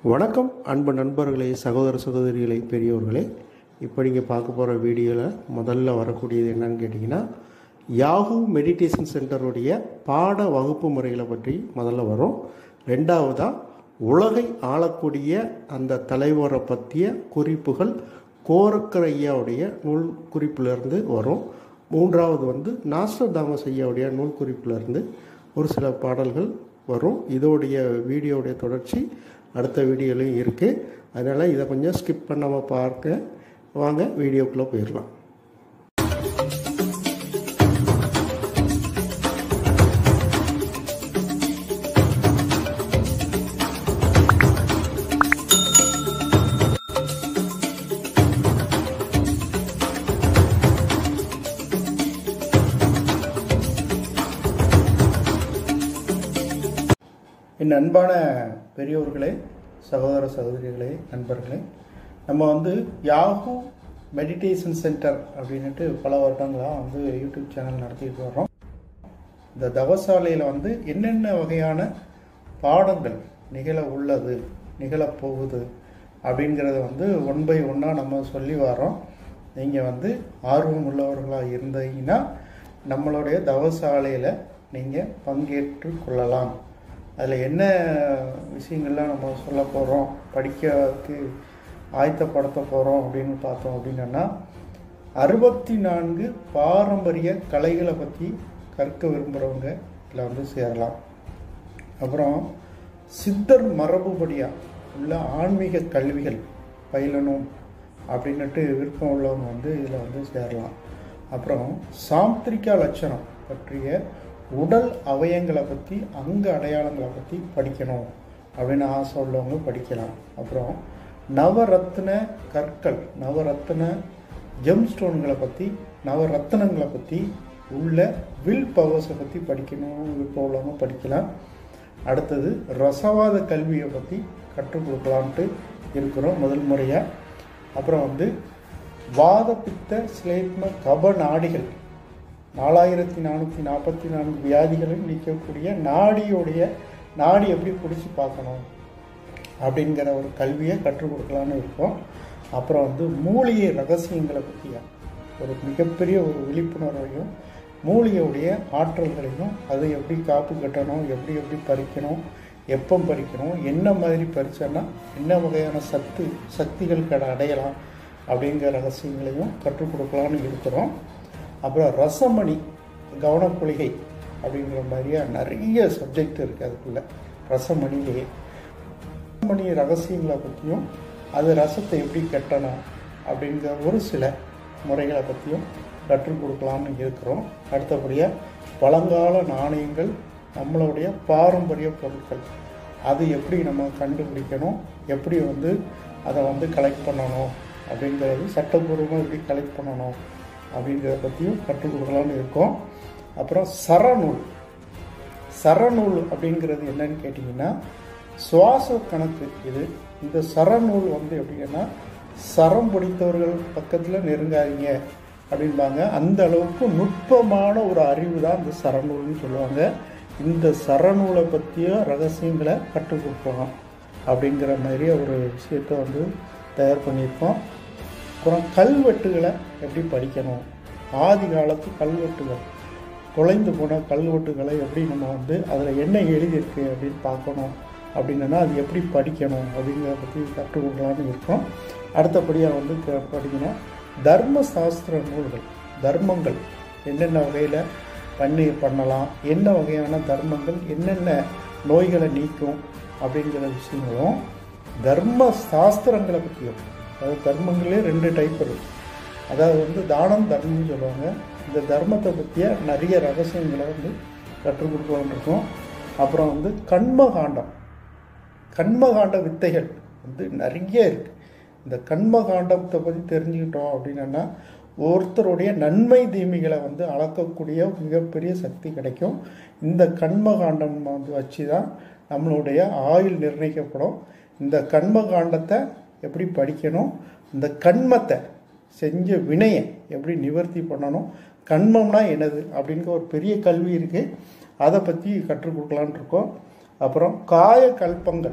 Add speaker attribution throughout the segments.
Speaker 1: வணக்கம் அன்பு நண்பர்களே சகோதர சகோதரிகளே பெரியோர்களே இப்போ நீங்கள் பார்க்க போகிற வீடியோவில் முதல்ல வரக்கூடியது என்னன்னு கேட்டிங்கன்னா யாஹூ மெடிடேஷன் சென்டருடைய பாட வகுப்பு முறைகளை பற்றி முதல்ல வரும் ரெண்டாவதாக உலகை ஆளக்கூடிய அந்த தலைவரை பற்றிய குறிப்புகள் கோரக்கர் ஐயாவுடைய நூல் குறிப்பிலிருந்து வரும் மூன்றாவது வந்து நாஸ்டர் தாமஸ் ஐயாவுடைய நூல் குறிப்பிலிருந்து ஒரு சில பாடல்கள் வரும் இதோடைய வீடியோடைய தொடர்ச்சி அடுத்த வீடியோலையும் இருக்குது அதனால் இதை கொஞ்சம் ஸ்கிப் பண்ணாமல் பார்க்க வாங்க வீடியோக்குள்ளே போயிடலாம் என் அன்பான பெரியோர்களே சகோதர சகோதரிகளே நண்பர்களே நம்ம வந்து யாஹூ மெடிடேஷன் சென்டர் அப்படின்ட்டு பல வருடங்களாக வந்து யூடியூப் சேனல் நடத்திட்டு வர்றோம் இந்த தவசாலையில் வந்து என்னென்ன வகையான பாடங்கள் நிகழ உள்ளது நிகழப்போகுது அப்படிங்கிறத வந்து ஒன் பை ஒன்னாக நம்ம சொல்லி வரோம் நீங்கள் வந்து ஆர்வம் உள்ளவர்களாக இருந்தீங்கன்னா நம்மளுடைய தவசாலையில் நீங்கள் பங்கேற்று கொள்ளலாம் அதில் என்ன விஷயங்கள்லாம் நம்ம சொல்ல போகிறோம் படிக்கிறதுக்கு ஆயத்தப்படுத்த போகிறோம் அப்படின்னு பார்த்தோம் அப்படின்னா அறுபத்தி நான்கு பாரம்பரிய கலைகளை பற்றி கற்க விரும்புகிறவங்க இதில் வந்து சேரலாம் அப்புறம் சித்தர் மரபுபடியாக உள்ள ஆன்மீக கல்விகள் பயிலணும் அப்படின்னுட்டு விருப்பம் உள்ளவங்க வந்து இதில் வந்து சேரலாம் அப்புறம் சாந்திரிகா லட்சணம் பற்றிய உடல் அவயங்களை பற்றி அங்க அடையாளங்களை பற்றி படிக்கணும் அப்படின்னு ஆசை உள்ளவங்க படிக்கலாம் அப்புறம் நவரத்ன கற்கள் நவரத்ன ஜெம் ஸ்டோன்களை பற்றி நவரத்னங்களை பற்றி உள்ள வில் பவர்ஸை பற்றி படிக்கணும் விருப்பம் உள்ளவங்க படிக்கலாம் அடுத்தது ரசவாத கல்வியை பற்றி கற்றுக் கொடுக்கலான்ட்டு இருக்கிறோம் முதல் முறையாக அப்புறம் வந்து வாதப்பித்த சிலேத்ம கப நாடிகள் நாலாயிரத்தி நானூற்றி நாற்பத்தி நான்கு வியாதிகளை நீக்கக்கூடிய நாடியோடைய நாடி எப்படி பிடிச்சி பார்க்கணும் அப்படிங்கிற ஒரு கல்வியை கற்றுக் கொடுக்கலான்னு இருக்கோம் அப்புறம் வந்து மூலிகை ரகசியங்களை பற்றிய ஒரு மிகப்பெரிய ஒரு விழிப்புணர்வையும் மூலிகையுடைய ஆற்றல்களையும் அதை எப்படி காப்பு கட்டணும் எப்படி எப்படி பறிக்கணும் எப்போ பறிக்கணும் என்ன மாதிரி பறிச்சோன்னா என்ன வகையான சத்து சக்திகள் கடை அடையலாம் அப்படிங்கிற ரகசியங்களையும் கற்றுக் கொடுக்கலான்னு இருக்கிறோம் அப்புறம் ரசமணி கவனக்குளிகை அப்படிங்கிற மாதிரியா நிறைய சப்ஜெக்ட் இருக்குது அதுக்குள்ளே ரசமணிலேயே ரசமணி ரகசியங்களை பற்றியும் அது ரசத்தை எப்படி கட்டணும் அப்படிங்கிற ஒரு சில முறைகளை பற்றியும் கற்றுக் கொடுக்கலான்னு இருக்கிறோம் அடுத்தபடியாக பழங்கால நாணயங்கள் நம்மளுடைய பாரம்பரிய பொருட்கள் அது எப்படி நம்ம கண்டுபிடிக்கணும் எப்படி வந்து அதை வந்து கலெக்ட் பண்ணணும் அப்படிங்கிறது சட்டப்பூர்வமாக எப்படி கலெக்ட் பண்ணணும் அப்படிங்கிறத பற்றியும் கற்றுக் கொடுக்கலான்னு இருக்கோம் அப்புறம் சரநூல் சரநூல் அப்படிங்கிறது என்னன்னு கேட்டிங்கன்னா சுவாச கணக்கு இது இந்த சரநூல் வந்து எப்படின்னா சரம் பிடித்தவர்கள் பக்கத்தில் நெருங்காதீங்க அப்படின்பாங்க அந்த அளவுக்கு நுட்பமான ஒரு அறிவு தான் இந்த சரநூல்னு சொல்லுவாங்க இந்த சரநூலை பற்றிய ரகசியங்களை கற்றுக் கொடுப்போம் அப்படிங்கிற மாதிரி ஒரு விஷயத்த வந்து தயார் பண்ணியிருக்கோம் அப்புறம் கல்வெட்டுகளை எப்படி படிக்கணும் ஆதி காலத்து கல்வெட்டுகள் தொலைந்து போன கல்வெட்டுகளை எப்படி நம்ம வந்து அதில் என்ன எழுதியிருக்கு அப்படின்னு பார்க்கணும் அப்படின்னா அது எப்படி படிக்கணும் அப்படிங்கிறத பற்றி கற்றுக் கொடுக்கலான்னு இருக்கோம் அடுத்தபடியாக வந்து படிக்கணும் தர்ம சாஸ்திர நூல்கள் தர்மங்கள் என்னென்ன வகையில் பண்ணி பண்ணலாம் என்ன வகையான தர்மங்கள் என்னென்ன நோய்களை நீக்கும் அப்படிங்கிற விஷயங்களும் தர்ம சாஸ்திரங்களை பற்றியும் அதாவது தர்மங்களே ரெண்டு டைப் இருக்குது அதாவது வந்து தானம் தர்மம்னு சொல்லுவாங்க இந்த தர்மத்தை பற்றிய நிறைய ரகசியங்களை வந்து கற்றுக் கொடுக்கலான்னு இருக்கோம் அப்புறம் வந்து கண்மகாண்டம் கண்மகாண்ட வித்தைகள் வந்து நிறைய இருக்குது இந்த கண்மகாண்டத்தை பற்றி தெரிஞ்சுக்கிட்டோம் அப்படின்னா ஒருத்தருடைய நன்மை தீமைகளை வந்து அளக்கக்கூடிய மிகப்பெரிய சக்தி கிடைக்கும் இந்த கண்மகாண்டம் வந்து வச்சு தான் நம்மளுடைய ஆயுள் நிர்ணயிக்கப்படும் இந்த கண்மகாண்டத்தை எப்படி படிக்கணும் இந்த கண்மத்தை செஞ்ச வினையை எப்படி நிவர்த்தி பண்ணணும் கண்மம்னா என்னது அப்படிங்கிற ஒரு பெரிய கல்வி இருக்குது அதை பற்றி கற்றுக் கொடுக்கலான் இருக்கோம் அப்புறம் காய கல்பங்கள்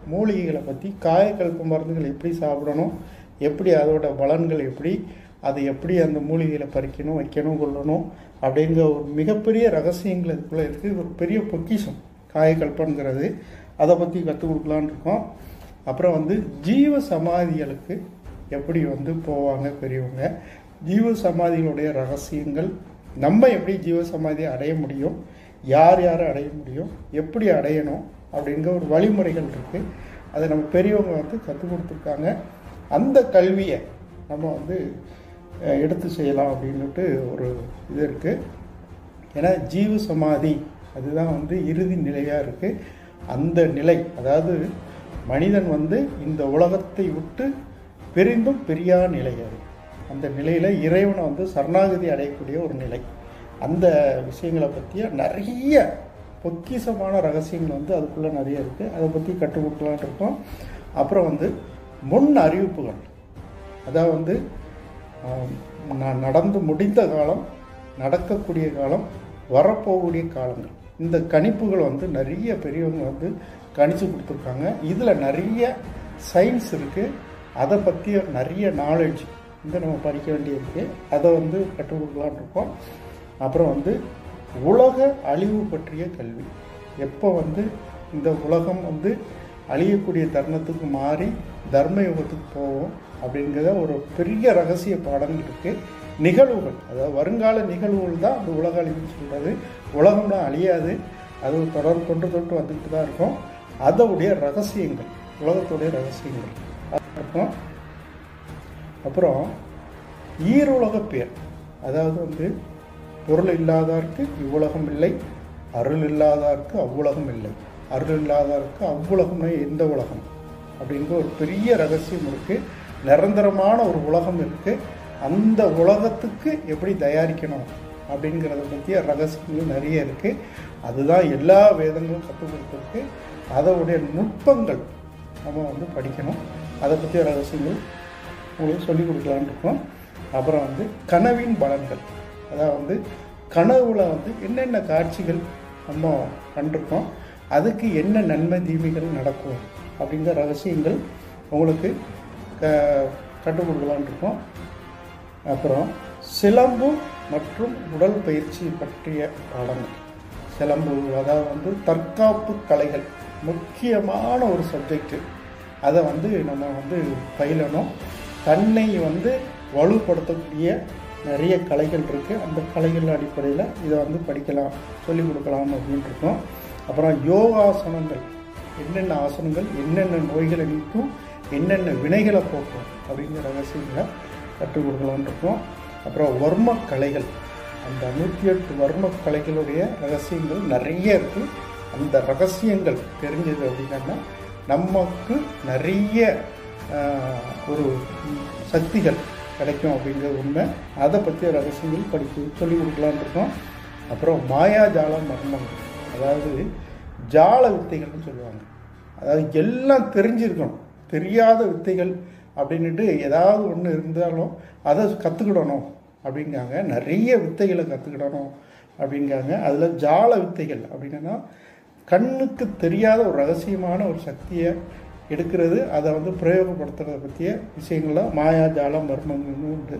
Speaker 1: மூலிகைகளை பற்றி காயக்கல்ப மருந்துகள் எப்படி சாப்பிடணும் எப்படி அதோட பலன்கள் எப்படி அது எப்படி அந்த மூலிகைகளை பறிக்கணும் வைக்கணும் கொள்ளணும் அப்படிங்கிற ஒரு மிகப்பெரிய ரகசியங்கள் இதுக்குள்ளே இருக்குது ஒரு பெரிய பொக்கிஷம் காயக்கல்பங்கிறது அதை பற்றி கற்றுக் கொடுக்கலான்னு இருக்கோம் அப்புறம் வந்து ஜீவ சமாதிகளுக்கு எப்படி வந்து போவாங்க பெரியவங்க ஜீவ சமாதிகளுடைய ரகசியங்கள் நம்ம எப்படி ஜீவ சமாதியை அடைய முடியும் யார் யார் அடைய முடியும் எப்படி அடையணும் அப்படிங்கிற ஒரு வழிமுறைகள் இருக்குது அதை நம்ம பெரியவங்க வந்து கற்றுக் கொடுத்துருக்காங்க அந்த கல்வியை நம்ம வந்து அஹ், எடுத்து செய்யலாம் அப்படின்னுட்டு ஒரு இது இருக்குது ஏன்னா ஜீவ சமாதி அதுதான் வந்து இறுதி நிலையாக இருக்குது அந்த நிலை அதாவது மனிதன் வந்து இந்த உலகத்தை விட்டு பிரிந்தும் பிரியா நிலை அது அந்த நிலையில் இறைவனை வந்து சரணாகதி அடையக்கூடிய ஒரு நிலை அந்த விஷயங்களை பற்றிய நிறைய பொக்கிஷமான ரகசியங்கள் வந்து அதுக்குள்ளே நிறைய இருக்குது அதை பற்றி கற்றுக் கொடுக்கலான்னு இருக்கோம் அப்புறம் வந்து முன் அறிவிப்புகள் அதாவது வந்து ஆம், நான் நடந்து முடிந்த காலம் நடக்கக்கூடிய காலம் வரப்போகக்கூடிய காலங்கள் இந்த கணிப்புகள் வந்து நிறைய பெரியவங்க வந்து கணிச்சு கொடுத்துருக்காங்க இதில் நிறைய சயின்ஸ் இருக்குது அதை பற்றிய நிறைய நாலேஜ் வந்து நம்ம படிக்க வேண்டியிருக்கு அதை வந்து கற்றுக் கொடுக்கலான்னு இருக்கோம் அப்புறம் வந்து உலக அழிவு பற்றிய கல்வி எப்போ வந்து இந்த உலகம் வந்து அழியக்கூடிய தருணத்துக்கு மாறி தர்ம யுகத்துக்கு போவோம் அப்படிங்கிறத ஒரு பெரிய ரகசிய பாடங்கள் இருக்குது நிகழ்வுகள் அதாவது வருங்கால நிகழ்வுகள் தான் அந்த உலக அழிவுன்னு சொல்கிறது உலகம்லாம் அழியாது அது தொடர் தொன்று தொட்டு வந்துக்கிட்டு தான் இருக்கும் அதோடைய ரகசியங்கள் உலகத்துடைய ரகசியங்கள் அது இருக்கும் அப்புறம் ஈருலக பேர் அதாவது வந்து பொருள் இல்லாதார்க்கு இவ்வுலகம் இல்லை அருள் இல்லாதார்க்கு அவ்வுலகம் இல்லை அருள் இல்லாதார்க்கு அவ்வுலகம்னா எந்த உலகம் அப்படிங்கிற ஒரு பெரிய ரகசியம் இருக்குது நிரந்தரமான ஒரு உலகம் இருக்குது அந்த உலகத்துக்கு எப்படி தயாரிக்கணும் அப்படிங்கிறத பற்றிய ரகசியங்கள் நிறைய இருக்குது அதுதான் எல்லா வேதங்களும் கற்றுக் கொடுத்துருக்கு அதோடைய நுட்பங்கள் நம்ம வந்து படிக்கணும் அதை பற்றிய ரகசியங்கள் உங்களுக்கு சொல்லிக் கொடுக்கலான்னு இருக்கோம் அப்புறம் வந்து கனவின் பலன்கள் அதாவது வந்து கனவுல வந்து என்னென்ன காட்சிகள் நம்ம கண்டிருக்கோம் அதுக்கு என்ன நன்மை தீமைகள் நடக்கும் அப்படிங்கிற ரகசியங்கள் உங்களுக்கு க- கற்றுக் கொடுக்கலான்னு இருக்கோம் அப்புறம் சிலம்பு மற்றும் உடல் பயிற்சி பற்றிய பாடங்கள் சிலம்பு அதாவது வந்து தற்காப்பு கலைகள் முக்கியமான ஒரு சப்ஜெக்ட் அதை வந்து நம்ம வந்து பயிலணும் தன்னை வந்து வலுப்படுத்தக்கூடிய நிறைய கலைகள் இருக்குது அந்த கலைகள் அடிப்படையில் இதை வந்து படிக்கலாம் சொல்லிக் கொடுக்கலாம் அப்படின்னு இருக்கோம் அப்புறம் யோகாசனங்கள் என்னென்ன ஆசனங்கள் என்னென்ன நோய்களை நீக்கும் என்னென்ன வினைகளை போக்கும் அப்படிங்கிற ரகசியங்களை கற்றுக் கொடுக்கலாம்னு இருக்கோம் அப்புறம் வர்ம கலைகள் அந்த நூற்றி எட்டு வர்ம கலைகளுடைய ரகசியங்கள் நிறைய இருக்குது அந்த ரகசியங்கள் தெரிஞ்சது அப்படின்னா நமக்கு நிறைய ஆஹ், ஒரு சக்திகள் கிடைக்கும் அப்படிங்கிறது உண்மை அதை பற்றிய ரகசியங்கள் படிக்க சொல்லிக் கொடுக்கலான்னு இருக்கோம் அப்புறம் மாயாஜால மர்மங்கள் அதாவது ஜால வித்தைகள்னு சொல்லுவாங்க அதாவது எல்லாம் தெரிஞ்சிருக்கணும் தெரியாத வித்தைகள் அப்படின்னுட்டு ஏதாவது ஒன்று இருந்தாலும் அதை கற்றுக்கிடணும் அப்படிங்காங்க நிறைய வித்தைகளை கற்றுக்கிடணும் அப்படிங்காங்க அதில் ஜால வித்தைகள் அப்படின்னா கண்ணுக்கு தெரியாத ஒரு ரகசியமான ஒரு சக்தியை எடுக்கிறது அதை வந்து பிரயோகப்படுத்துறத பற்றிய விஷயங்கள மாயா ஜாலம் மர்மங்கள்னு உண்டு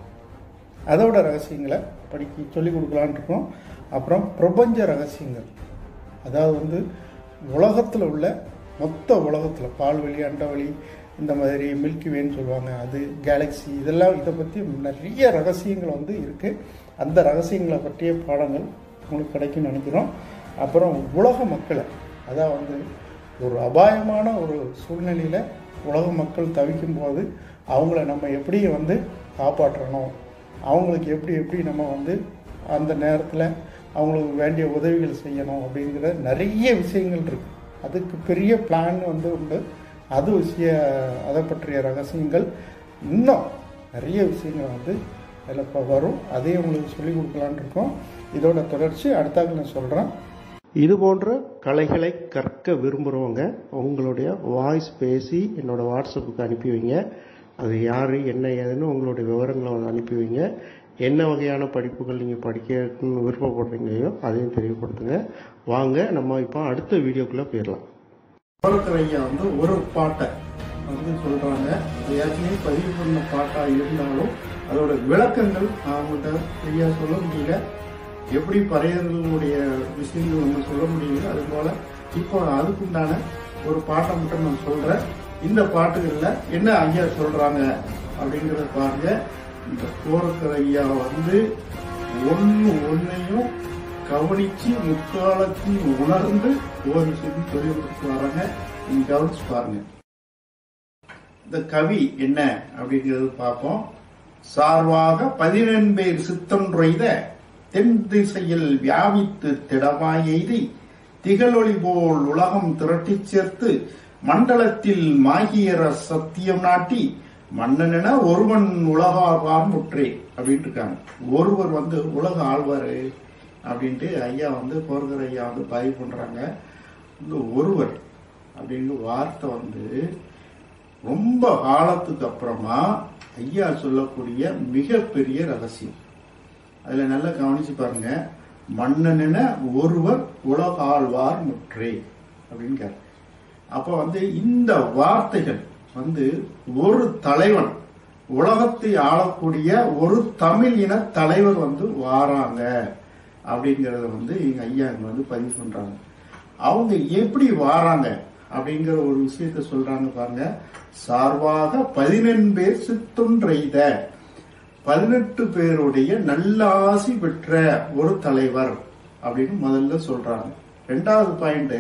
Speaker 1: அதோட ரகசியங்களை படிக்க சொல்லிக் கொடுக்கலான்னு இருக்கோம் அப்புறம் பிரபஞ்ச ரகசியங்கள் அதாவது வந்து உலகத்தில் உள்ள மொத்த உலகத்தில் பால்வெளி அண்டவெளி இந்த மாதிரி மில்கி வேன்னு சொல்லுவாங்க அது கேலக்ஸி இதெல்லாம் இதை பற்றி நிறைய ரகசியங்கள் வந்து இருக்குது அந்த ரகசியங்களை பற்றிய பாடங்கள் உங்களுக்கு கிடைக்கும்னு நினைக்கிறோம் அப்புறம் உலக மக்களை அதான் வந்து ஒரு அபாயமான ஒரு சூழ்நிலையில் உலக மக்கள் தவிக்கும் போது அவங்கள நம்ம எப்படி வந்து காப்பாற்றணும் அவங்களுக்கு எப்படி எப்படி நம்ம வந்து அந்த நேரத்தில் அவங்களுக்கு வேண்டிய உதவிகள் செய்யணும் அப்படிங்கிற நிறைய விஷயங்கள் இருக்குது அதுக்கு பெரிய பிளான் வந்து உண்டு அது விஷய அதை பற்றிய ரகசியங்கள் இன்னும் நிறைய விஷயங்கள் வந்து அதில் இப்போ வரும் அதையும் உங்களுக்கு சொல்லிக் கொடுக்கலான்னு இருக்கோம் இதோட தொடர்ச்சி அடுத்தாக்க நான் சொல்கிறேன் இது போன்ற கலைகளை கற்க விரும்புகிறவங்க உங்களுடைய வாய்ஸ் பேசி என்னோட வாட்ஸ்அப்புக்கு அனுப்பி வைங்க அது யார் என்ன ஏதுன்னு உங்களுடைய விவரங்களை வந்து அனுப்பி வைங்க என்ன வகையான படிப்புகள் நீங்கள் படிக்கணும்னு விருப்பப்படுறீங்களையோ அதையும் தெரியப்படுத்துங்க வாங்க நம்ம இப்போ அடுத்த வீடியோக்குள்ளே போயிடலாம் போரக்கர் ஐயா வந்து ஒரு பாட்டை வந்து சொல்றாங்க அது ஏற்கனவே பதிவு பண்ண பாட்டா இருந்தாலும் அதோட விளக்கங்கள் அவங்கள்ட்ட சரியா சொல்ல முடியல எப்படி பறையர்களுடைய விஷயங்கள் நம்ம சொல்ல முடியல அது போல இப்போ அதுக்குண்டான ஒரு பாட்டை மட்டும் நான் சொல்றேன் இந்த பாட்டுகள்ல என்ன ஐயா சொல்றாங்க அப்படிங்கறத பாருங்க இந்த போரக்கர் ஐயா வந்து ஒன்னு ஒன்னையும் கவனிச்சு முக்காலத்தில் உணர்ந்து ஒவ்வொரு விஷயத்தையும் சொல்லி கொடுத்து வராங்க நீங்க கவனிச்சு பாருங்க இந்த கவி என்ன அப்படிங்கிறது பார்ப்போம் சார்வாக பதினெண்பேர் சித்தம் ரொய்த தென் திசையில் வியாபித்து திடமாய் எய்தி திகழொளி போல் உலகம் திரட்டிச் சேர்த்து மண்டலத்தில் மாகியர சத்தியம் நாட்டி மன்னனென ஒருவன் உலகாழ்வார் முற்றே அப்படின்ட்டு இருக்காங்க ஒருவர் வந்து உலக ஆழ்வாரு அப்படின்ட்டு ஐயா வந்து போர்கர் ஐயா வந்து பதிவு பண்றாங்க இந்த ஒருவர் அப்படிங்கிற வார்த்தை வந்து ரொம்ப காலத்துக்கு அப்புறமா ஐயா சொல்லக்கூடிய மிகப்பெரிய ரகசியம் அதுல நல்லா கவனிச்சு பாருங்க மன்னனென ஒருவர் உலக ஆழ்வார் முற்றே அப்படின்னு கேட்டார். அப்ப வந்து இந்த வார்த்தைகள் வந்து ஒரு தலைவன் உலகத்தை ஆளக்கூடிய ஒரு தமிழ் இன தலைவர் வந்து வாராங்க அப்படிங்கறத வந்து எங்க ஐயா இங்க வந்து பதிவு பண்றாங்க அவங்க எப்படி வாராங்க அப்படிங்கிற ஒரு விஷயத்த சொல்றாங்க பாருங்க சார்பாக பதினெண் பேர் சித்துன்றைத பதினெட்டு பேருடைய நல்லாசி பெற்ற ஒரு தலைவர் அப்படின்னு முதல்ல சொல்றாங்க ரெண்டாவது பாயிண்ட்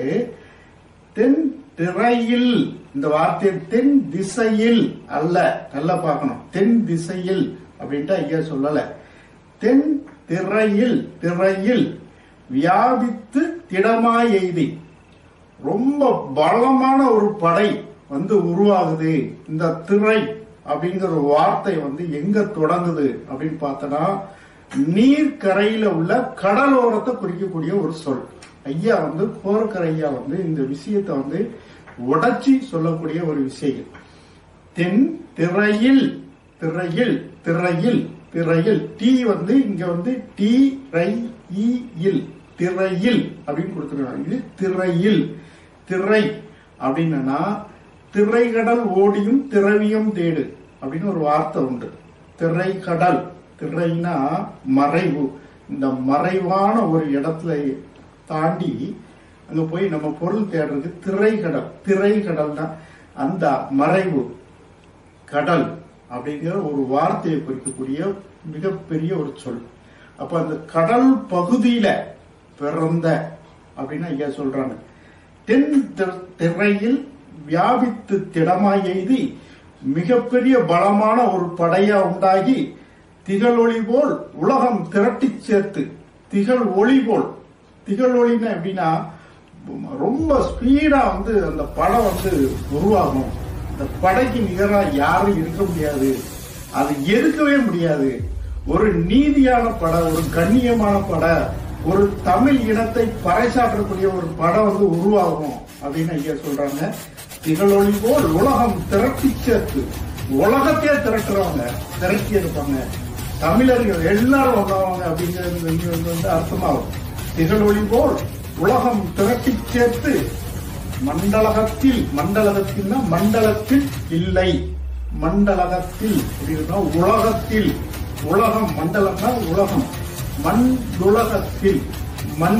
Speaker 1: தென் திரையில் இந்த வார்த்தை தென் திசையில் அல்ல நல்லா பார்க்கணும் தென் திசையில் அப்படின்ட்டு ஐயா சொல்லல தென் திரையில் திரையில் வியாபித்து திடமாய் எய்தி ரொம்ப பலமான ஒரு படை வந்து உருவாகுது இந்த திரை அப்படிங்கிற ஒரு வார்த்தை வந்து எங்க தொடங்குது அப்படின்னு பார்த்தோன்னா நீர்க்கரையில உள்ள கடலோரத்தை குறிக்கக்கூடிய ஒரு சொல் ஐயா வந்து போர்க்கரை ஐயா வந்து இந்த விஷயத்தை வந்து உடைச்சி சொல்லக்கூடிய ஒரு விஷயம் தென் திரையில் திரையில் திரையில் திரையில் டி வந்து இங்க வந்து டி ரை இ இல் திரையில் அப்படின்னு கொடுத்துருக்காங்க இது திரையில் திரை அப்படின்னா திரைக்கடல் ஓடியும் திரவியம் தேடு அப்படின்னு ஒரு வார்த்தை உண்டு திரைக்கடல் திரைனா மறைவு இந்த மறைவான ஒரு இடத்துல தாண்டி அங்க போய் நம்ம பொருள் தேடுறது திரைக்கடல் திரைக்கடல் தான் அந்த மறைவு கடல் அப்படிங்கிற ஒரு வார்த்தையை குறிக்கக்கூடிய மிகப்பெரிய ஒரு சொல் அப்ப அந்த கடல் பகுதியில பிறந்த அப்படின்னு ஐயா சொல்றாங்க தென் தி- திரையில் வியாபித்து திடமாய் எய்தி மிகப்பெரிய பலமான ஒரு படையா உண்டாகி திகழ் ஒளி போல் உலகம் திரட்டிச் சேர்த்து திகழ் ஒளி போல் திகழ் ஒளின்னா எப்படின்னா ரொம்ப ஸ்பீடா வந்து அந்த படம் வந்து உருவாகும் இந்த படைக்கு நிகரா யாரும் இருக்க முடியாது அது எதுக்கவே முடியாது ஒரு நீதியான படம் ஒரு கண்ணியமான படம் ஒரு தமிழ் இனத்தை பறைசாற்றக்கூடிய ஒரு படம் வந்து உருவாகும் அப்படின்னு ஐயா சொல்றாங்க திகழொளி போல் உலகம் திரட்டி சேர்த்து உலகத்தையே திரட்டுறவங்க திரட்டி எடுப்பாங்க தமிழர்கள் எல்லாரும் வந்தவங்க அப்படிங்கிறது இங்க வந்து வந்து அர்த்தமாகும் திகழொளி போல் உலகம் திரட்டி சேர்த்து மண்டலகத்தில் மண்டலகத்தில்னா மண்டலத்தில் இல்லை மண்டலகத்தில் அப்படின்னா உலகத்தில் உலகம் மண்டலம்னா உலகம் மண் உலகத்தில் மண்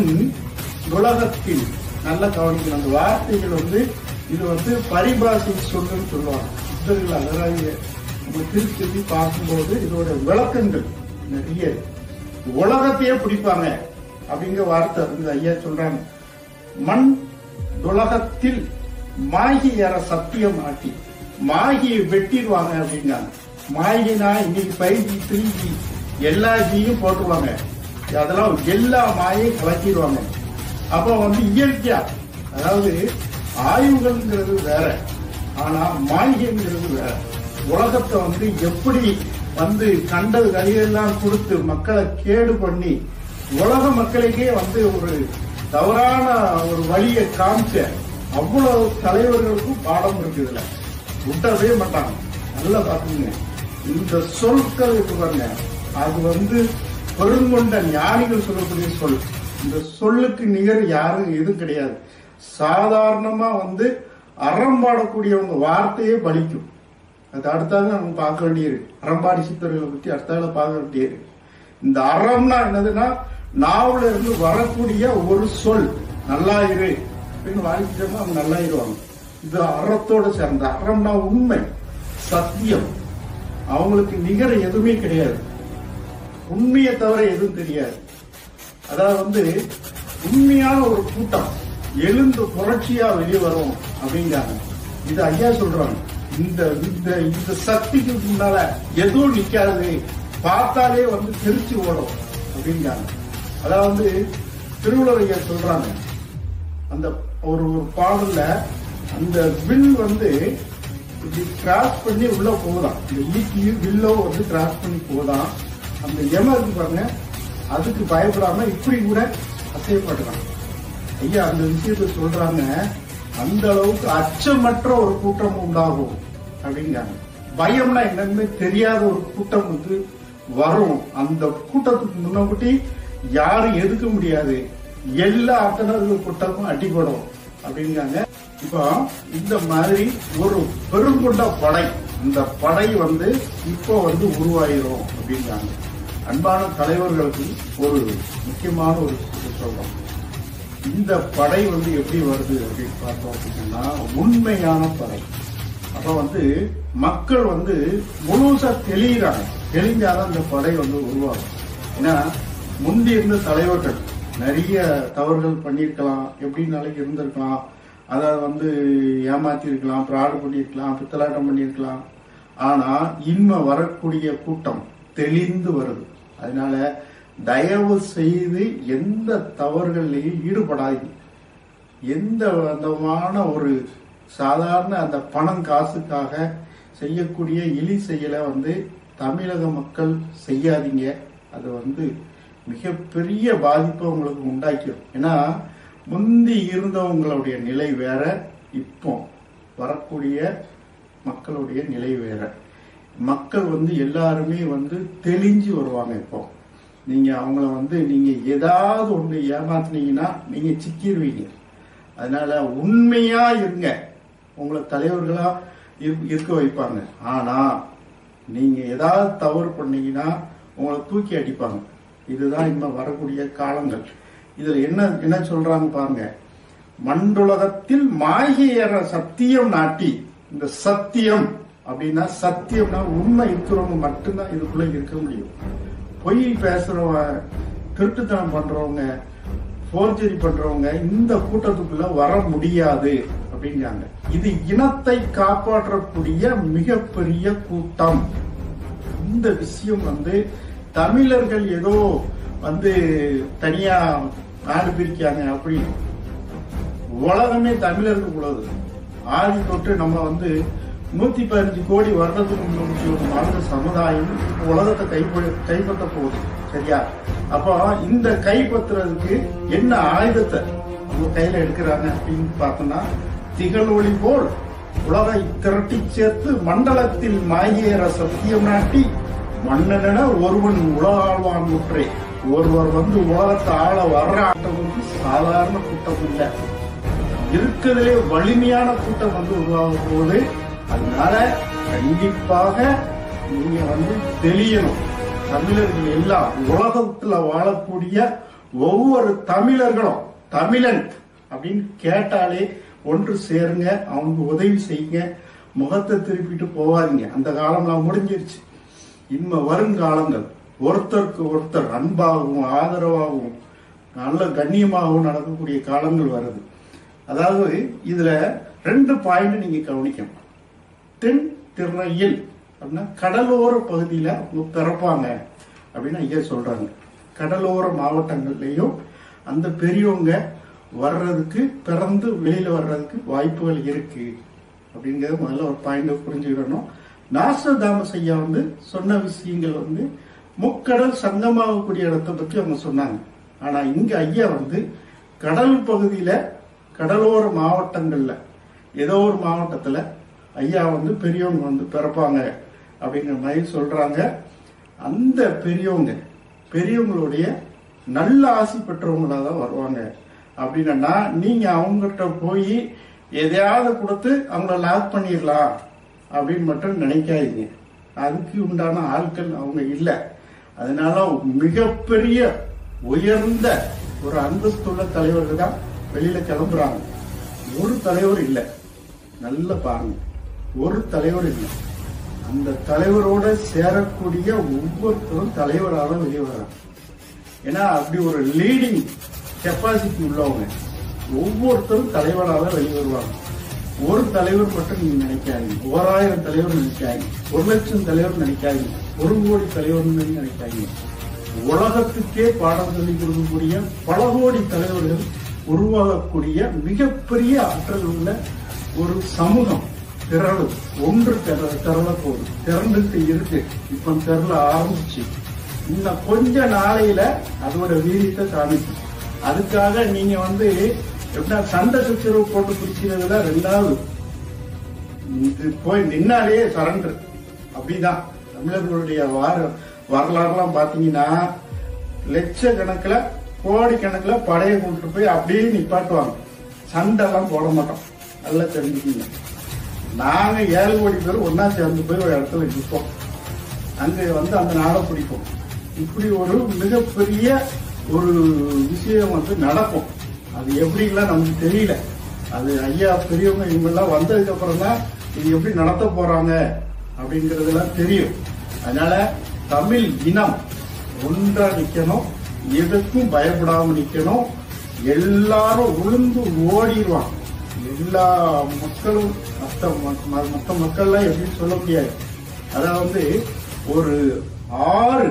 Speaker 1: உலகத்தில் நல்லா கவனிக்கணும் அந்த வார்த்தைகள் வந்து இது வந்து பரிபாஷை சொல்லுன்னு சொல்லுவாங்க புத்தர்கள் அழகாக நம்ம திருப்பி திருப்பி பார்க்கும்போது இதோட விளக்கங்கள் நிறைய இருக்கு. உலகத்தையே பிடிப்பாங்க அப்படிங்கிற வார்த்தை வந்து ஐயா சொல்றாங்க மண் உலகத்தில் மாகி ஏற சத்தியம் ஆட்டி மாகியை வெட்டிடுவாங்க அப்படிங்காங்க மாகினா இன்னைக்கு ஃபைவ் ஜி த்ரீ ஜி எல்லா ஜியும் போட்டுருவாங்க அதெல்லாம் எல்லா மாயையும் கலக்கிடுவாங்க அப்ப வந்து இயற்கையா அதாவது ஆய்வுகள்ங்கிறது வேற ஆனா மாய்கைங்கிறது வேற உலகத்தை வந்து எப்படி வந்து கண்டது கழியெல்லாம் கொடுத்து மக்களை கேடு பண்ணி உலக மக்களுக்கே வந்து ஒரு தவறான ஒரு வழியை காமிச்ச அவ்வளவு தலைவர்களுக்கும் பாடம் இருக்கு இதுல விட்டவே மாட்டாங்க நல்லா பாத்துங்க இந்த சொற்கள் இருக்கு பாருங்க அது வந்து பெருங்கொண்ட ஞானிகள் சொல்லக்கூடிய சொல் இந்த சொல்லுக்கு நிகர் யாரும் எதுவும் கிடையாது சாதாரணமா வந்து அறம் பாடக்கூடியவங்க வார்த்தையே பலிக்கும் அது அடுத்தாக நம்ம பார்க்க வேண்டியது அறம்பாடி சித்தர்களை பத்தி அடுத்தால பார்க்க வேண்டியது இந்த அறம்னா என்னதுன்னா நாவல இருந்து வரக்கூடிய ஒரு சொல் நல்லா இரு அப்படின்னு வாழ்க்கைமா அவங்க நல்லா இருவாங்க இது அறத்தோட சேர்ந்த அறம்னா உண்மை சத்தியம் அவங்களுக்கு நிகர எதுவுமே கிடையாது உண்மையை தவிர எதுவும் தெரியாது அதாவது வந்து உண்மையான ஒரு கூட்டம் எழுந்து புரட்சியா வெளியே வரும் அப்படிங்கிறாங்க இது ஐயா சொல்றாங்க இந்த இந்த இந்த சக்திக்கு முன்னால எதுவும் நிக்காது பார்த்தாலே வந்து தெரிச்சு ஓடும் அப்படிங்கிறாங்க அதாவது திருவள்ளுவர் ஐயா சொல்றாங்க அந்த ஒரு ஒரு பாடல்ல அந்த வில் வந்து இப்படி கிராஸ் பண்ணி உள்ள போகுதாம் இந்த ஈட்டி வில்லோ வந்து கிராஸ் பண்ணி போகுதாம் அந்த எம இருக்கு பாருங்க அதுக்கு பயப்படாம இப்படி கூட அசையப்படுறாங்க ஐயா அந்த விஷயத்தை சொல்றாங்க அந்த அளவுக்கு அச்சமற்ற ஒரு கூட்டம் உண்டாகும் அப்படிங்கிறாங்க பயம்னா என்னன்னு தெரியாத ஒரு கூட்டம் வந்து வரும் அந்த கூட்டத்துக்கு முன்னக்கூட்டி யாரும் எதுக்க முடியாது எல்லா அத்தனை கூட்டமும் அடிபடும் அப்படிங்கிறாங்க இப்போ இந்த மாதிரி ஒரு பெருங்கொண்ட படை இந்த படை வந்து இப்போ வந்து உருவாயிரும் அப்படிங்கிறாங்க அன்பான தலைவர்களுக்கு ஒரு முக்கியமான ஒரு விஷயத்தை சொல்றோம் இந்த படை வந்து எப்படி வருது அப்படின்னு பார்த்தோம் அப்படின்னா உண்மையான படை அப்ப வந்து மக்கள் வந்து முழுசா தெளிகிறாங்க தெளிஞ்சாதான் இந்த படை வந்து உருவாகும் ஏன்னா முந்தி இருந்த தலைவர்கள் நிறைய தவறுகள் பண்ணியிருக்கலாம் எப்படின்னாலும் இருந்திருக்கலாம் அதை வந்து ஏமாத்தி இருக்கலாம் பிராடு பண்ணியிருக்கலாம் பித்தலாட்டம் பண்ணியிருக்கலாம் ஆனா இன்மை வரக்கூடிய கூட்டம் தெளிந்து வருது அதனால தயவு செய்து எந்த தவறுகள்லையும் ஈடுபடாதீங்க எந்த விதமான ஒரு சாதாரண அந்த பணம் காசுக்காக செய்யக்கூடிய இழி செயலை வந்து தமிழக மக்கள் செய்யாதீங்க அது வந்து மிகப்பெரிய பாதிப்பை உங்களுக்கு உண்டாக்கிடும் ஏன்னா முந்தி இருந்தவங்களுடைய நிலை வேற இப்போ வரக்கூடிய மக்களுடைய நிலை வேற மக்கள் வந்து எல்லாருமே வந்து தெளிஞ்சு வருவாங்க இப்போ நீங்க அவங்கள வந்து நீங்க ஏதாவது ஒண்ணு ஏமாத்துனீங்கன்னா நீங்க சிக்கிடுவீங்க அதனால உண்மையா இருங்க உங்களை தலைவர்களா இரு- இருக்க வைப்பாங்க ஆனா நீங்க ஏதாவது தவறு பண்ணீங்கன்னா உங்களை தூக்கி அடிப்பாங்க இதுதான் இப்ப வரக்கூடிய காலங்கள் இதுல என்ன என்ன சொல்றாங்க பாருங்க மண்டுலகத்தில் மாயேற சத்தியம் நாட்டி இந்த சத்தியம் அப்படின்னா சத்தியம்னா உண்மை இருக்கிறவங்க மட்டும்தான் இதுக்குள்ள இருக்க முடியும் பொய் பேசுறவங்க திருட்டுத்தனம் பண்றவங்க ஃபோர்ஜரி பண்றவங்க இந்த கூட்டத்துக்குள்ள வர முடியாது அப்படிங்கிறாங்க இது இனத்தை காப்பாற்றக்கூடிய மிகப்பெரிய கூட்டம் இந்த விஷயம் வந்து தமிழர்கள் ஏதோ வந்து தனியா நாடு பிரிக்காங்க அப்படி உலகமே தமிழருக்கு உள்ளது ஆதி தொட்டு நம்ம வந்து நூத்தி பதினஞ்சு கோடி வருடத்துக்கு முன்னூத்தி ஒரு வாழ்ந்த சமுதாயம் உலகத்தை கைப்ப கைப்பற்ற போகுது சரியா அப்போ இந்த கைப்பற்றுறதுக்கு என்ன ஆயுதத்தை அவங்க கையில எடுக்கிறாங்க அப்படின்னு பார்த்தோம்னா திகழொளி போல் உலகை திரட்டி சேர்த்து மண்டலத்தில் மாயேற சத்தியம் நாட்டி மன்னனென ஒருவன் உலக ஆழ்வான் முற்றே ஒருவர் வந்து உலகத்தை ஆள வர்ற ஆட்டம் வந்து சாதாரண கூட்டம் இல்லை இருக்கிறதுலே வலிமையான கூட்டம் வந்து உருவாக போகுது அதனால கண்டிப்பாக நீங்க வந்து தெளியணும் தமிழர்கள் எல்லாம் உலகத்துல வாழக்கூடிய ஒவ்வொரு தமிழர்களும் தமிழன் அப்படின்னு கேட்டாலே ஒன்று சேருங்க அவங்க உதவி செய்யுங்க முகத்தை திருப்பிட்டு போவாதீங்க அந்த காலம்லாம் முடிஞ்சிருச்சு இன்ம வருங்காலங்கள் ஒருத்தருக்கு ஒருத்தர் அன்பாகவும் ஆதரவாகவும் நல்ல கண்ணியமாகவும் நடக்கக்கூடிய காலங்கள் வருது அதாவது இதுல ரெண்டு பாயிண்ட் நீங்க கவனிக்கணும் தென் திரையில் அப்படின்னா கடலோர பகுதியில அவங்க பிறப்பாங்க அப்படின்னு ஐயா சொல்றாங்க கடலோர மாவட்டங்கள்லயும் அந்த பெரியவங்க வர்றதுக்கு பிறந்து வெளியில வர்றதுக்கு வாய்ப்புகள் இருக்கு அப்படிங்கறது முதல்ல ஒரு பாயிண்ட் புரிஞ்சுக்கிடணும் நாசதாமஸ் ஐயா வந்து சொன்ன விஷயங்கள் வந்து முக்கடல் சங்கமாகக்கூடிய இடத்தை பத்தி அவங்க சொன்னாங்க ஆனா இங்க ஐயா வந்து கடல் பகுதியில கடலோர மாவட்டங்கள்ல ஏதோ ஒரு மாவட்டத்துல ஐயா வந்து பெரியவங்க வந்து பிறப்பாங்க அப்படிங்கிற மாதிரி சொல்றாங்க அந்த பெரியவங்க பெரியவங்களுடைய நல்ல ஆசி பெற்றவங்களா தான் வருவாங்க அப்படின்னா நீங்க அவங்ககிட்ட போய் எதையாவது கொடுத்து அவங்கள லாக் பண்ணிடலாம் அப்படின்னு மட்டும் நினைக்காதீங்க அதுக்கு உண்டான ஆட்கள் அவங்க இல்லை அதனால மிகப்பெரிய உயர்ந்த ஒரு அந்தஸ்துள்ள தலைவர்கள் தான் வெளியில கிளம்புறாங்க ஒரு தலைவர் இல்லை நல்ல பாருங்க ஒரு தலைவர் இல்லை அந்த தலைவரோட சேரக்கூடிய ஒவ்வொருத்தரும் தலைவராக வெளியே வர்றாங்க ஏன்னா அப்படி ஒரு லீடிங் கெப்பாசிட்டி உள்ளவங்க ஒவ்வொருத்தரும் தலைவராக வெளியே வருவாங்க ஒரு தலைவர் மட்டும் நீங்க நினைக்காதீங்க ஓராயிரம் தலைவர் நினைக்காதீங்க ஒரு லட்சம் தலைவர் நினைக்காதீங்க ஒரு கோடி தலைவர் நினைக்காதீங்க உலகத்துக்கே பாடம் சொல்லிக் கொடுக்கக்கூடிய பல கோடி தலைவர்கள் உருவாகக்கூடிய மிகப்பெரிய ஆற்றல் உள்ள ஒரு சமூகம் திரளும் ஒன்று திர திரள போகுது திரண்டுட்டு இருக்கு இப்ப திரள ஆரம்பிச்சு இன்னும் கொஞ்ச நாளையில அதோட வீரியத்தை காமிக்கும் அதுக்காக நீங்க வந்து எப்படின்னா சண்டை சச்சரவு போட்டு பிடிக்கிறதுல ரெண்டாவது இது போய் நின்னாலே சரண்டர் அப்படிதான் தமிழர்களுடைய வார வரலாறுலாம் பாத்தீங்கன்னா லட்சக்கணக்கில் கோடிக்கணக்கில் படையை கொண்டு போய் அப்படியே நிப்பாட்டுவாங்க சண்டைலாம் போட மாட்டோம் நல்லா தெரிஞ்சுக்கீங்க நாங்க ஏழு கோடி பேர் ஒன்னா சேர்ந்து போய் ஒரு இடத்துல நிற்போம் அங்க வந்து அந்த நாடை பிடிப்போம் இப்படி ஒரு மிகப்பெரிய ஒரு விஷயம் வந்து நடக்கும் அது எப்படிலாம் நமக்கு தெரியல அது ஐயா பெரியவங்க இவங்கெல்லாம் வந்ததுக்கு அப்புறம் தான் இது எப்படி நடத்த போறாங்க அப்படிங்கறதெல்லாம் தெரியும் அதனால தமிழ் இனம் ஒன்றா நிக்கணும் எதுக்கும் பயப்படாம நிக்கணும் எல்லாரும் உளுந்து ஓடிடுவாங்க எல்லா மக்களும் மற்ற ம- மற்ற மக்கள்லாம் எப்படின்னு சொல்ல முடியாது அதாவது ஒரு ஆறு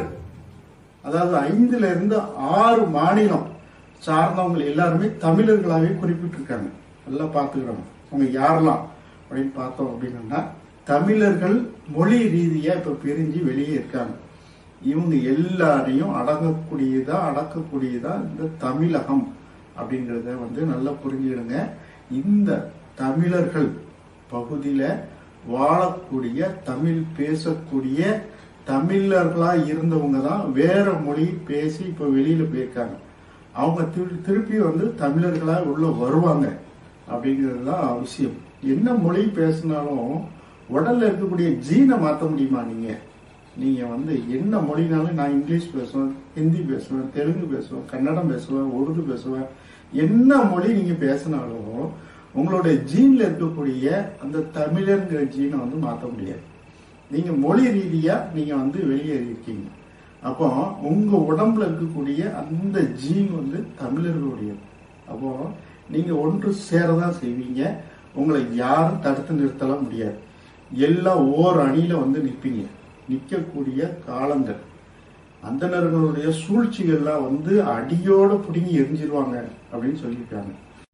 Speaker 1: அதாவது ஐந்துல இருந்து ஆறு மாநிலம் சார்ந்தவங்க எல்லாருமே தமிழர்களாகவே குறிப்பிட்டிருக்காங்க நல்லா பார்த்துக்கிறோம் அவங்க யாரெல்லாம் அப்படின்னு பார்த்தோம் அப்படின்னா தமிழர்கள் மொழி ரீதியா இப்ப பிரிஞ்சு வெளியே இருக்காங்க இவங்க எல்லாரையும் அடங்கக்கூடியதா அடக்கக்கூடியதா இந்த தமிழகம் அப்படிங்கறத வந்து நல்லா புரிஞ்சுக்கிடுங்க இந்த தமிழர்கள் பகுதியில வாழக்கூடிய தமிழ் பேசக்கூடிய தமிழர்களா இருந்தவங்க தான் வேற மொழி பேசி இப்ப வெளியில போயிருக்காங்க அவங்க திரு- திருப்பி வந்து தமிழர்களா உள்ள வருவாங்க அப்படிங்கிறது தான் விஷயம் என்ன மொழி பேசினாலும் உடல்ல இருக்கக்கூடிய ஜீனை மாத்த முடியுமா நீங்க நீங்க வந்து என்ன மொழினாலும் நான் இங்கிலீஷ் பேசுவேன் ஹிந்தி பேசுவேன் தெலுங்கு பேசுவேன் கன்னடம் பேசுவேன் உருது பேசுவேன் என்ன மொழி நீங்க பேசினாலும் உங்களுடைய ஜீன்ல இருக்கக்கூடிய அந்த தமிழர்ங்கிற ஜீனை வந்து மாத்த முடியாது நீங்க மொழி ரீதியா நீங்க வந்து வெளியேறி இருக்கீங்க அப்போ உங்க உடம்புல இருக்கக்கூடிய அந்த ஜீன் வந்து தமிழர்களுடையது அப்போ நீங்க ஒன்று சேரதான் செய்வீங்க உங்களை யாரும் தடுத்து நிறுத்தலாம் முடியாது எல்லாம் ஓர் அணியில வந்து நிற்பீங்க நிற்கக்கூடிய காலங்கள் அந்தணர்களுடைய சூழ்ச்சிகள்லாம் வந்து அடியோட பிடுங்கி எரிஞ்சிருவாங்க அப்படின்னு சொல்லியிருக்காங்க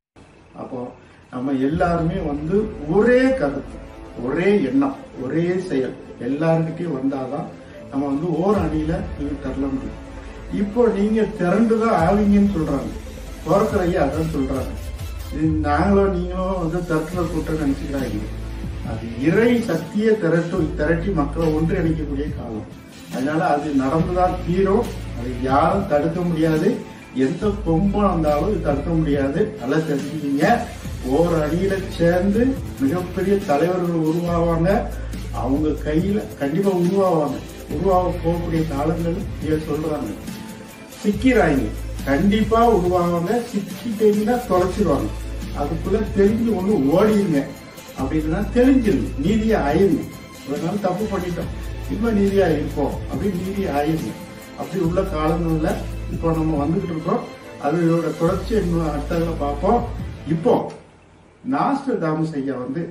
Speaker 1: அப்போ நம்ம எல்லாருமே வந்து ஒரே கருத்து ஒரே எண்ணம் ஒரே செயல் எல்லாருக்கிட்டையும் வந்தாதான் நம்ம வந்து ஓர் அணியில நீங்க தரல முடியும் இப்போ நீங்க திரண்டுதான் ஆவீங்கன்னு சொல்றாங்க தோற்கிற ஐயா அதான் சொல்றாங்க இது நாங்களும் நீங்களும் வந்து திரட்டுற கூட்டம் நினைச்சுக்கிறாங்க அது இறை சக்தியை திரட்டு திரட்டி மக்களை ஒன்றிணைக்கக்கூடிய காலம் அதனால அது நடந்துதான் தீரும் அது யாரும் தடுக்க முடியாது எந்த கொம்பம் வந்தாலும் இது தடுக்க முடியாது நல்லா தெரிஞ்சுக்கிங்க ஒவ்வொரு அணியில சேர்ந்து மிகப்பெரிய தலைவர்கள் உருவாவாங்க அவங்க கையில கண்டிப்பா உருவாவாங்க உருவாக போகக்கூடிய காலங்கள் இங்க சொல்றாங்க சிக்கிறாங்க கண்டிப்பா உருவாவாங்க சிக்கிட்டீங்கன்னா தொலைச்சிருவாங்க அதுக்குள்ள தெரிஞ்சு ஒண்ணு ஓடிடுங்க அப்படின்னா தெரிஞ்சிருங்க நீதியா ஆயிருங்க ஒரு நாள் தப்பு பண்ணிட்டோம் இப்ப நீதியா இருப்போம் அப்படி நீதி ஆயிருங்க அப்படி உள்ள காலங்கள்ல இப்போ நம்ம வந்துகிட்டு இருக்கோம் அதோட தொடர்ச்சி இன்னும் அடுத்ததுல பார்ப்போம் இப்போ நாஸ்டர் தாமஸ் ஐயா வந்து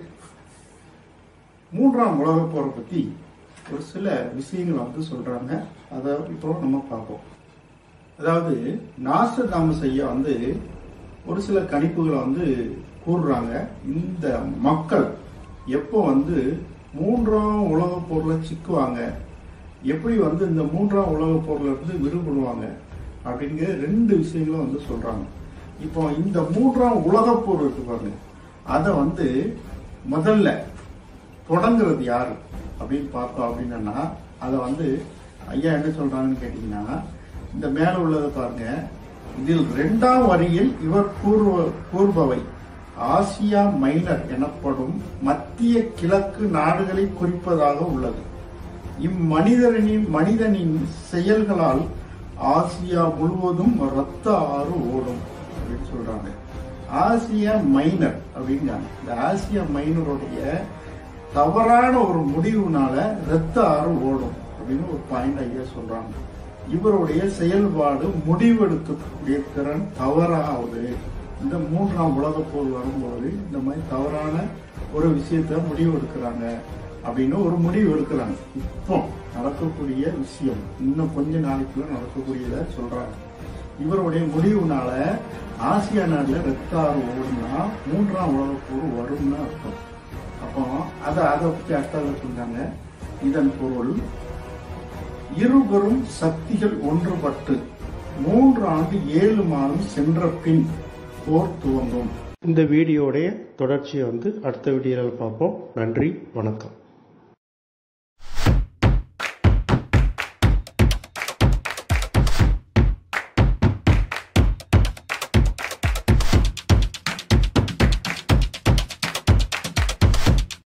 Speaker 1: மூன்றாம் உலக போரை பத்தி ஒரு சில விஷயங்களை வந்து சொல்றாங்க அதை இப்போ நம்ம பார்ப்போம் அதாவது நாஸ்டர் தாமஸ் ஐயா வந்து ஒரு சில கணிப்புகளை வந்து கூறுறாங்க இந்த மக்கள் எப்போ வந்து மூன்றாம் உலக போர்ல சிக்குவாங்க எப்படி வந்து இந்த மூன்றாம் உலக போர்ல இருந்து விடுபடுவாங்க அப்படிங்கிற ரெண்டு விஷயங்களும் வந்து சொல்றாங்க இப்போ இந்த மூன்றாம் உலக போர் இருக்கு பாருங்க அதை வந்து முதல்ல தொடங்குறது யாரு அப்படின்னு பார்த்தோம் அப்படின்னா அதை வந்து ஐயா என்ன சொல்றாங்கன்னு கேட்டீங்கன்னா இந்த மேல உள்ளதை பாருங்க இதில் இரண்டாம் வரியில் இவர் கூறுவ கூறுபவை ஆசியா மைனர் எனப்படும் மத்திய கிழக்கு நாடுகளை குறிப்பதாக உள்ளது இம்மனிதனின் மனிதனின் செயல்களால் ஆசியா முழுவதும் ரத்த ஆறு ஓடும் அப்படின்னு சொல்றாங்க ஆசியா மைனர் அப்படிங்கிறாங்க இந்த ஆசியா மைனருடைய தவறான ஒரு முடிவுனால ரத்த ஆறு ஓடும் அப்படின்னு ஒரு பாயிண்ட் ஐயா சொல்றாங்க இவருடைய செயல்பாடு முடிவெடுக்கக்கூடிய திறன் தவறாவது இந்த மூன்றாம் உலகப் போர் வரும்போது இந்த மாதிரி தவறான ஒரு விஷயத்த முடிவு எடுக்கிறாங்க அப்படின்னு ஒரு முடிவு எடுக்கிறாங்க இப்போ நடக்கக்கூடிய விஷயம் இன்னும் கொஞ்ச நாளைக்குள்ள நடக்கக்கூடியத சொல்றாங்க இவருடைய முடிவுனால ஆசியா நாடுல ரத்த ஆறு ஓடுனா மூன்றாம் உலகப் போர் வரும்னு அர்த்தம் அப்போ அதை அதை பற்றி அர்த்தத்தை சொல்றாங்க இதன் பொருள் இருவரும் சக்திகள் ஒன்றுபட்டு மூன்று ஆண்டு ஏழு மாதம் சென்ற பின் போர் துவங்கும் இந்த வீடியோடைய தொடர்ச்சியை வந்து அடுத்த வீடியோவில் பார்ப்போம் நன்றி வணக்கம்